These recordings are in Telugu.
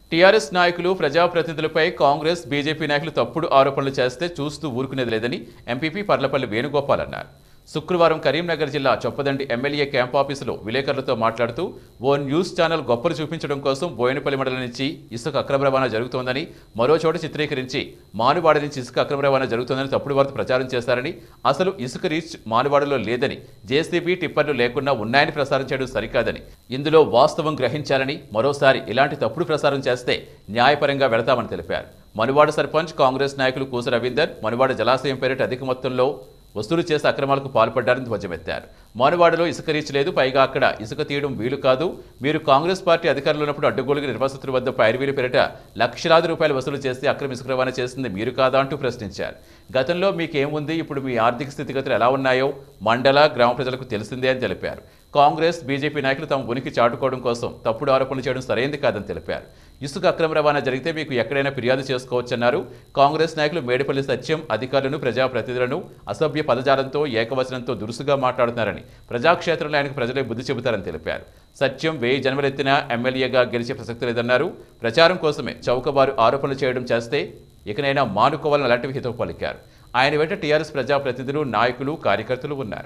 టీఆర్ఎస్ నాయకులు ప్రజాప్రతినిధులపై కాంగ్రెస్ బీజేపీ నాయకులు తప్పుడు ఆరోపణలు చేస్తే చూస్తూ ఊరుకునేది లేదని ఎంపీపీ పర్లపల్లి వేణుగోపాల్ అన్నారు శుక్రవారం కరీంనగర్ జిల్లా చొప్పదండి ఎమ్మెల్యే క్యాంప్ ఆఫీసులో విలేకరులతో మాట్లాడుతూ ఓ న్యూస్ ఛానల్ గొప్పలు చూపించడం కోసం బోయినపల్లి మండలం నుంచి ఇసుక అక్రమ రవాణా జరుగుతోందని మరో చోట చిత్రీకరించి మానువాడ నుంచి ఇసుక అక్రమ రవాణా జరుగుతోందని తప్పుడు వార్త ప్రచారం చేశారని అసలు ఇసుక రీచ్ మానువాడలో లేదని జేసీబీ టిప్పర్లు లేకుండా ఉన్నాయని ప్రసారం చేయడం సరికాదని ఇందులో వాస్తవం గ్రహించాలని మరోసారి ఇలాంటి తప్పుడు ప్రసారం చేస్తే న్యాయపరంగా వెళతామని తెలిపారు మనువాడ సర్పంచ్ కాంగ్రెస్ నాయకులు కూస రవీందర్ మనువాడ జలాశయం పేరిట అధిక మొత్తంలో వసూలు చేసి అక్రమాలకు పాల్పడ్డారని ధ్వజమెత్తారు మానువాడలో ఇసుక రీచ్ లేదు పైగా అక్కడ ఇసుక తీయడం వీలు కాదు మీరు కాంగ్రెస్ పార్టీ అధికారంలో ఉన్నప్పుడు అడ్డగోలుగా నిర్వాసితుల వద్ద పైరువీలు పేరిట లక్షలాది రూపాయలు వసూలు చేసి అక్రమ ఇసుక రవాణా చేసింది మీరు కాదా అంటూ ప్రశ్నించారు గతంలో మీకేముంది ఇప్పుడు మీ ఆర్థిక స్థితిగతులు ఎలా ఉన్నాయో మండల గ్రామ ప్రజలకు తెలిసిందే అని తెలిపారు కాంగ్రెస్ బీజేపీ నాయకులు తమ ఉనికి చాటుకోవడం కోసం తప్పుడు ఆరోపణలు చేయడం సరైంది కాదని తెలిపారు ఇసుక అక్రమ రవాణా జరిగితే మీకు ఎక్కడైనా ఫిర్యాదు చేసుకోవచ్చన్నారు కాంగ్రెస్ నాయకులు మేడిపల్లి సత్యం అధికారులను ప్రజాప్రతినిధులను అసభ్య పదజాలంతో ఏకవచనంతో దురుసుగా మాట్లాడుతున్నారని ప్రజాక్షేత్రంలో ఆయనకు ప్రజలే బుద్ధి చెబుతారని తెలిపారు సత్యం వెయ్యి జన్మలెత్తిన ఎమ్మెల్యేగా గెలిచే ప్రసక్తి లేదన్నారు ప్రచారం కోసమే చౌకబారు ఆరోపణలు చేయడం చేస్తే ఇకనైనా మానుకోవాలని అలాంటివి హితవు పలికారు ఆయన వెంట టీఆర్ఎస్ ప్రజాప్రతినిధులు నాయకులు కార్యకర్తలు ఉన్నారు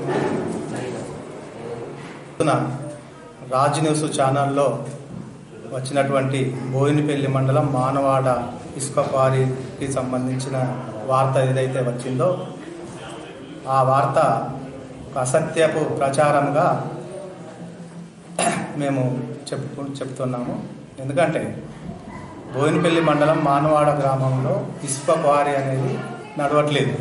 పొద్దున రాజ్ న్యూస్ ఛానల్లో వచ్చినటువంటి బోయినపల్లి మండలం మానవాడ ఇసుక క్వారీకి సంబంధించిన వార్త ఏదైతే వచ్చిందో ఆ వార్త ఒక అసత్యపు ప్రచారంగా మేము చెప్పుకు చెప్తున్నాము ఎందుకంటే బోయినపల్లి మండలం మానవాడ గ్రామంలో ఇసుక క్వారీ అనేది నడవట్లేదు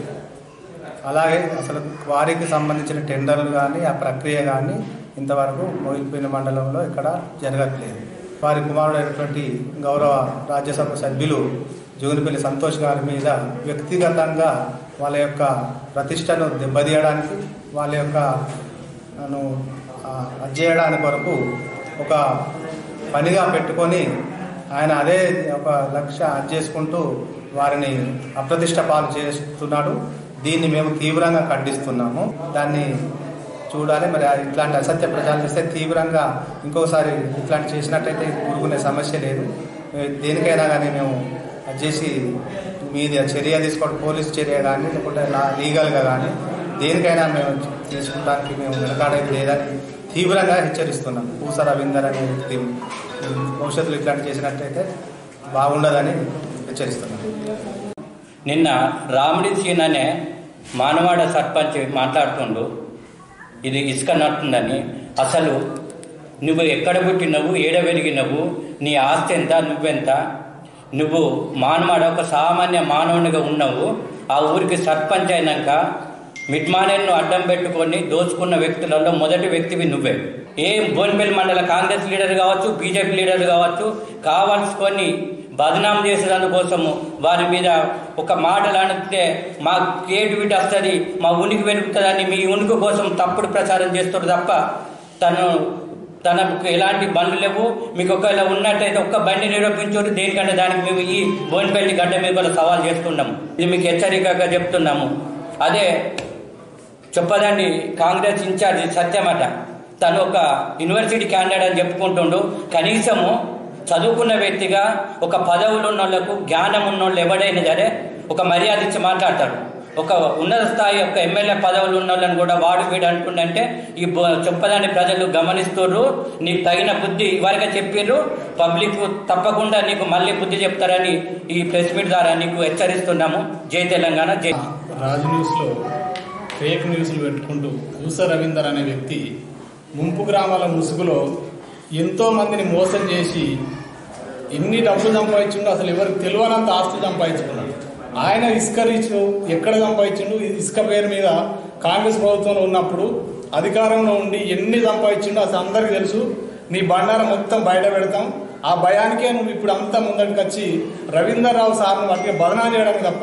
అలాగే అసలు క్వారీకి సంబంధించిన టెండర్లు కానీ ఆ ప్రక్రియ కానీ ఇంతవరకు బోయినపల్లి మండలంలో ఇక్కడ జరగట్లేదు వారి కుమారుడైనటువంటి గౌరవ రాజ్యసభ సభ్యులు జోగినపల్లి సంతోష్ గారి మీద వ్యక్తిగతంగా వాళ్ళ యొక్క ప్రతిష్టను దెబ్బతీయడానికి వాళ్ళ యొక్క ను, ఆ, అది చేయడానికి కొరకు ఒక పనిగా పెట్టుకొని ఆయన అదే ఒక లక్ష్య అది చేసుకుంటూ వారిని అప్రతిష్ట పాలు చేస్తున్నాడు దీన్ని మేము తీవ్రంగా ఖండిస్తున్నాము దాన్ని చూడాలి మరి ఆ ఇట్లాంటి అసత్య ప్రచారం చేస్తే తీవ్రంగా ఇంకోసారి ఇట్లాంటి చేసినట్టయితే ఊరుకునే సమస్య లేదు ఏ, దేనికైనా కానీ మేము అది చేసి మీది చర్య తీసుకోవడం పోలీస్ చర్య కానీ లేకుంటే లా- లీగల్గా కానీ దేనికైనా మేము తీసుకుంటానికి మేము వెనకాడేది లేదని తీవ్రంగా హెచ్చరిస్తున్నాం పూస రవీందర్ అనే వ్యక్తి భవిష్యత్తులో ఇట్లాంటి చేసినట్టయితే బాగుండదని హెచ్చరిస్తున్నాం నిన్న రాముడి సీన్ అనే మానవాడ సర్పంచ్ మాట్లాడుతుండు ఇది ఇసుక నడుతుందని అసలు నువ్వు ఎక్కడ పుట్టినవు ఏడ వెలిగినవు నీ ఆస్తి ఎంత నువ్వెంత నువ్వు మానవాడ ఒక సామాన్య మానవునిగా ఉన్నావు ఆ ఊరికి సర్పంచ్ అయినాక మిట్మానేను అడ్డం పెట్టుకొని దోచుకున్న వ్యక్తులలో మొదటి వ్యక్తివి నువ్వే ఏం బోన్పల్లి మండల కాంగ్రెస్ లీడర్ కావచ్చు బీజేపీ లీడర్ కావచ్చు కావాల్సుకొని బదనాం చేసేదానికోసము వారి మీద ఒక మాటలు అనిపితే మా క్రియేటివిటీ వస్తుంది మా ఉనికి వెలుగుతుందని మీ ఉనికి కోసం తప్పుడు ప్రచారం చేస్తారు తప్ప తను తనకు ఎలాంటి బండ్లు లేవు మీకు ఒకవేళ ఉన్నట్టయితే ఒక్క బండి నిరూపించారు దేనికంటే దానికి మేము ఈ బోన్పల్లి గడ్డ మీద కూడా సవాల్ చేస్తున్నాము ఇది మీకు హెచ్చరికగా చెప్తున్నాము అదే చెప్పదండి కాంగ్రెస్ ఇన్ఛార్జి సత్యమట తను ఒక యూనివర్సిటీ క్యాండిడేట్ అని చెప్పుకుంటుండు కనీసము చదువుకున్న వ్యక్తిగా ఒక పదవులు ఉన్న వాళ్ళకు జ్ఞానం ఉన్న వాళ్ళు ఎవడైనా సరే ఒక మర్యాద ఇచ్చి మాట్లాడతాడు ఒక ఉన్నత స్థాయి ఒక ఎమ్మెల్యే పదవులు ఉన్న వాళ్ళని కూడా వాడు వీడు అంటుండంటే ఈ బో- చెప్పదాన్ని ప్రజలు గమనిస్తుర్రు నీకు తగిన బుద్ధి ఇవరగా చెప్పిర్రు పబ్లిక్ తప్పకుండా నీకు మళ్ళీ బుద్ధి చెప్తారని ఈ ప్రెస్ మీట్ ద్వారా నీకు హెచ్చరిస్తున్నాము జై తెలంగాణ జై రాజు న్యూస్లో ఫేక్ న్యూస్లు పెట్టుకుంటూ పూస రవీందర్ అనే వ్యక్తి ముంపు గ్రామాల ముసుగులో ఎంతో మందిని మోసం చేసి ఎన్ని డబ్బులు సంపాదించిండో అసలు ఎవరికి తెలియనంత ఆస్తులు సంపాదించుకున్నాడు ఆయన ఇసుక రీచ్ ఎక్కడ సంపాదించిండు ఈ ఇసుక పేరు మీద కాంగ్రెస్ ప్రభుత్వంలో ఉన్నప్పుడు అధికారంలో ఉండి ఎన్ని సంపాదించిండో అసలు అందరికీ తెలుసు నీ బండారం మొత్తం బయట పెడతాం ఆ భయానికే నువ్వు ఇప్పుడు అంతా ముందటికి వచ్చి రవీందర్ రావు సార్ను వాటికి బదనాలు చేయడం తప్ప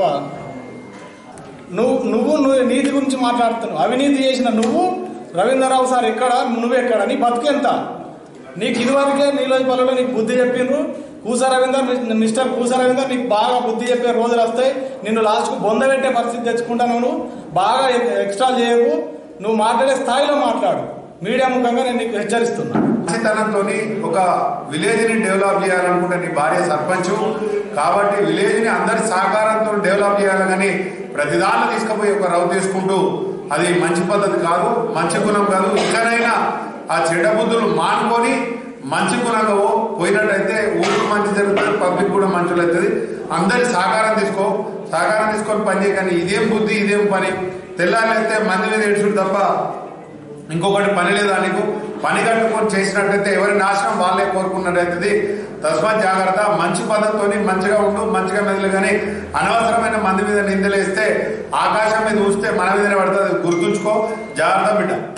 నువ్వు నువ్వు నువ్వు నీతి గురించి మాట్లాడుతున్నావు అవినీతి చేసిన నువ్వు రవీంద్రరావు సార్ ఎక్కడ నువ్వు ఎక్కడ నీ బతుకెంత నీకు ఇదివరకే నీలోపల్లలో నీకు బుద్ధి చెప్పిండ్రు కూస రవీందర్ మిస్- మిస్టర్ కూస రవీందర్ నీకు బాగా బుద్ధి చెప్పే రోజులు వస్తాయి నిన్ను లాస్ట్కు బొంద పెట్టే పరిస్థితి తెచ్చుకుంటాను నువ్వు బాగా ఎక్స్ట్రా చేయకు నువ్వు మాట్లాడే స్థాయిలో మాట్లాడు మీడియా ముఖంగా నేను నీకు హెచ్చరిస్తున్నా మంచితనంతో ఒక విలేజ్ ని డెవలప్ చేయాలనుకుంటే నీ భార్య సర్పంచ్ కాబట్టి విలేజ్ ని అందరి సహకారంతో డెవలప్ చేయాలి కానీ ప్రతిదాన్ని తీసుకుపోయి ఒక రవ్వు తీసుకుంటూ అది మంచి పద్ధతి కాదు మంచి గుణం కాదు ఇకనైనా ఆ చెడ్డ బుద్ధులు మానుకొని మంచి గుణంగా పో- పోయినట్టయితే ఊరికి మంచి జరుగుతుంది పబ్లిక్ కూడా మంచి అవుతుంది అందరి సహకారం తీసుకో సహకారం తీసుకొని పని చేయకండి ఇదేం బుద్ధి ఇదేం పని తెల్లారైతే మంది మీద ఏడ్చుడు తప్ప ఇంకొకటి పని లేదా నీకు పని కట్టుకొని చేసినట్టయితే ఎవరి నాశనం వాళ్ళే కోరుకున్నట్టయితే తస్మాత్ జాగ్రత్త మంచి పద్ధతితోని మంచిగా ఉండు మంచిగా మెదలు కానీ అనవసరమైన మంది మీద నిందలేస్తే ఆకాశం మీద చూస్తే మన మీదనే పడుతుంది గుర్తుంచుకో జాగ్రత్త బిడ్డ